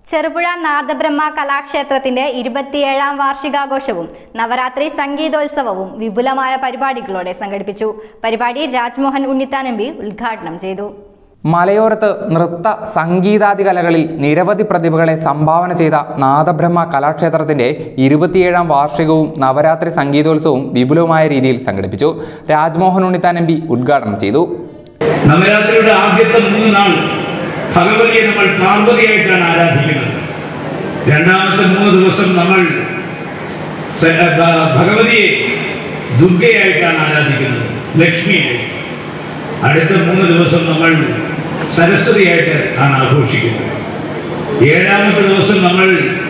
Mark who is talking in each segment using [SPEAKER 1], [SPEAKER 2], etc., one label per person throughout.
[SPEAKER 1] ചെറുപുഴ നാദബ്രഹ്മ കലാക്ഷേത്രത്തിന്റെ ഇരുപത്തിയേഴാം വാർഷികാഘോഷവും നവരാത്രി സംഗീതോത്സവവും വിപുലമായ പരിപാടികളോടെ സംഘടിപ്പിച്ചു പരിപാടി രാജ്മോഹൻ ഉണ്ണിത്താൻ എം പി ഉദ്ഘാടനം ചെയ്തു
[SPEAKER 2] മലയോരത്ത് നൃത്ത സംഗീതാദി കലകളിൽ നിരവധി പ്രതിഭകളെ സംഭാവന ചെയ്ത നാദബ്രഹ്മ കലാക്ഷേത്രത്തിന്റെ ഇരുപത്തിയേഴാം വാർഷികവും നവരാത്രി സംഗീതോത്സവവും വിപുലമായ രീതിയിൽ സംഘടിപ്പിച്ചു രാജ്മോഹൻ ഉണ്ണിത്താൻ എം പി ഉദ്ഘാടനം ചെയ്തു
[SPEAKER 3] നവരാത്രിയുടെ ആദ്യത്തെ മൂന്ന് നാൾ ഭഗവതിയെ നമ്മൾ പാർവതിയായിട്ടാണ് ആരാധിക്കുന്നത് രണ്ടാമത്തെ മൂന്ന് ദിവസം നമ്മൾ സ- ആ, ഭ- ഭഗവതിയെ ദുർഗയായിട്ടാണ് ആരാധിക്കുന്നത് ലക്ഷ്മിയായിട്ട് അടുത്ത മൂന്ന് ദിവസം നമ്മൾ സരസ്വതിയായിട്ട് ആണ് ആഘോഷിക്കുന്നത് ഏഴാമത്തെ ദിവസം നമ്മൾ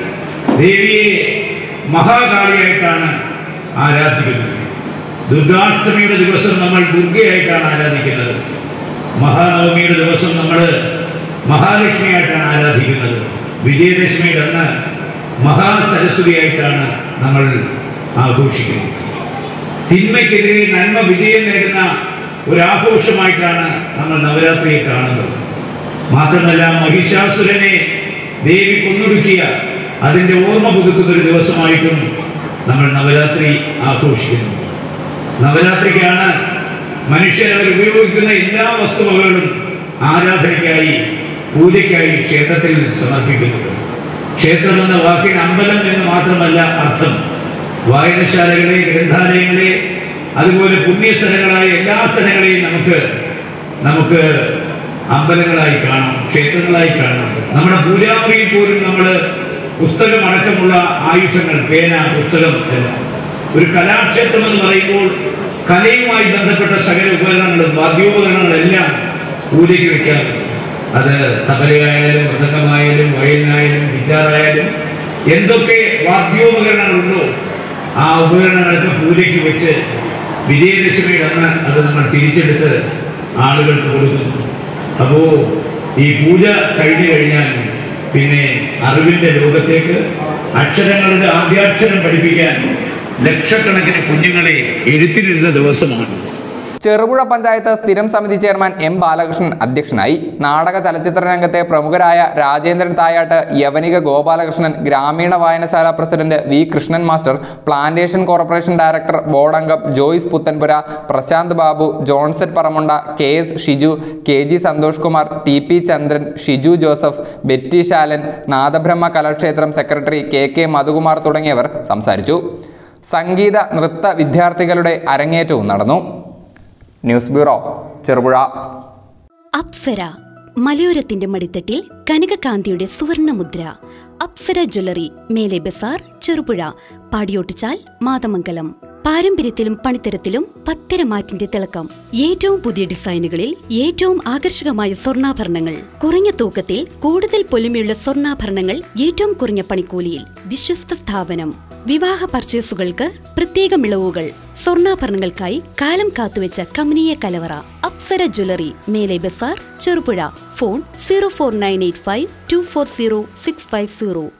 [SPEAKER 3] ദേവിയെ മഹാകാളിയായിട്ടാണ് ആരാധിക്കുന്നത് ദുർഗാഷ്ടമിയുടെ ദിവസം നമ്മൾ ദുർഗയായിട്ടാണ് ആരാധിക്കുന്നത് മഹാനവമിയുടെ ദിവസം നമ്മൾ മഹാലക്ഷ്മിയായിട്ടാണ് ആരാധിക്കുന്നത് വിജയദശമിയുടെ അന്ന് മഹാസരസ്വതിയായിട്ടാണ് നമ്മൾ ആഘോഷിക്കുന്നത് തിന്മയ്ക്കെതിരെ നന്മ വിജയം നേടുന്ന ഒരു ആഘോഷമായിട്ടാണ് നമ്മൾ നവരാത്രിയെ കാണുന്നത് മാത്രമല്ല മഹിഷാസുരനെ ദേവി കൊന്നൊടുക്കിയ അതിൻ്റെ ഓർമ്മ പുതുക്കുന്ന ഒരു ദിവസമായിട്ടും നമ്മൾ നവരാത്രി ആഘോഷിക്കുന്നു നവരാത്രിക്കാണ് മനുഷ്യർ അവർ ഉപയോഗിക്കുന്ന എല്ലാ വസ്തുവകകളും ആരാധനയ്ക്കായി പൂജയ്ക്കായി ക്ഷേത്രത്തിൽ സമർപ്പിക്കുന്നത് ക്ഷേത്രം എന്ന വാക്കിന് അമ്പലം എന്ന് മാത്രമല്ല അർത്ഥം വായനശാലകളെ ഗ്രന്ഥാലയങ്ങളെ അതുപോലെ പുണ്യസ്ഥലങ്ങളായ എല്ലാ സ്ഥലങ്ങളെയും നമുക്ക് നമുക്ക് അമ്പലങ്ങളായി കാണാം ക്ഷേത്രങ്ങളായി കാണാം നമ്മുടെ പൂജാമുറിയിൽ പോലും നമ്മൾ പുസ്തകം അടക്കമുള്ള ആയുധങ്ങൾ പേന പുസ്തകം എല്ലാം ഒരു കലാക്ഷേത്രം എന്ന് പറയുമ്പോൾ കലയുമായി ബന്ധപ്പെട്ട സകല ഉപകരണങ്ങളും വാദ്യോപകരണങ്ങളെല്ലാം പൂജയ്ക്ക് വെക്കാറുണ്ട് അത് തബലയായാലും മൃദംഗമായാലും വയലിനായാലും ഗിറ്റാറായാലും എന്തൊക്കെ വാദ്യോപകരണങ്ങളുണ്ടോ ആ ഉപകരണങ്ങളൊക്കെ പൂജയ്ക്ക് വെച്ച് വിജയദശമിയുടെ അന്ന് അത് നമ്മൾ തിരിച്ചെടുത്ത് ആളുകൾക്ക് കൊടുക്കുന്നു അപ്പോ ഈ പൂജ കഴിഞ്ഞു കഴിഞ്ഞാൽ പിന്നെ അറിവിന്റെ ലോകത്തേക്ക് അക്ഷരങ്ങളുടെ ആദ്യാക്ഷരം പഠിപ്പിക്കാൻ ലക്ഷക്കണക്കിന് കുഞ്ഞുങ്ങളെ എഴുത്തിലിരുന്ന ദിവസമാണ്
[SPEAKER 2] ചെറുപുഴ പഞ്ചായത്ത് സ്ഥിരം സമിതി ചെയർമാൻ എം ബാലകൃഷ്ണൻ അധ്യക്ഷനായി നാടക ചലച്ചിത്ര രംഗത്തെ പ്രമുഖരായ രാജേന്ദ്രൻ തായാട്ട് യവനിക ഗോപാലകൃഷ്ണൻ ഗ്രാമീണ വായനശാല president V Krishnan master plantation corporation director board അംഗം Joyce Puthenpura Prasanth Babu Johnson Paramunda K S Shiju K G Santhosh Kumar T P Chandran Shiju Joseph Betty Shalan Nadabrahma Kalakshetram secretary K K Madhukumar തുടങ്ങിയവർ സംസാരിച്ചു സംഗീത നൃത്ത വിദ്യാർത്ഥികളുടെ അരങ്ങേറ്റവും നടന്നു ന്യൂസ് ബ്യൂറോ ചെറുപുഴ
[SPEAKER 4] അപ്സര മലയോരത്തിന്റെ മടിത്തട്ടിൽ കനകകാന്തിയുടെ സുവർണമുദ്ര അപ്സര ജ്വല്ലറി മേലെ ബസാർ ചെറുപുഴ പാടിയോട്ടുചാൽ മാതമംഗലം പാരമ്പര്യത്തിലും പണിത്തരത്തിലും പത്തരമാറ്റിന്റെ തിളക്കം ഏറ്റവും പുതിയ ഡിസൈനുകളിൽ ഏറ്റവും ആകർഷകമായ സ്വർണ്ണാഭരണങ്ങൾ കുറഞ്ഞ തൂക്കത്തിൽ കൂടുതൽ പൊലിമയുള്ള സ്വർണ്ണാഭരണങ്ങൾ ഏറ്റവും കുറഞ്ഞ പണിക്കൂലിയിൽ വിശ്വസ്ത സ്ഥാപനം വിവാഹ പർച്ചേസുകൾക്ക് പ്രത്യേക മിളവുകൾ സ്വർണ്ണാഭരണങ്ങൾക്കായി കാലം കാത്തുവെച്ച കമനീയ കലവറ Apsara jewellery Mele Bazar Cherupuzha phone zero four nine eight five two four zero six five zero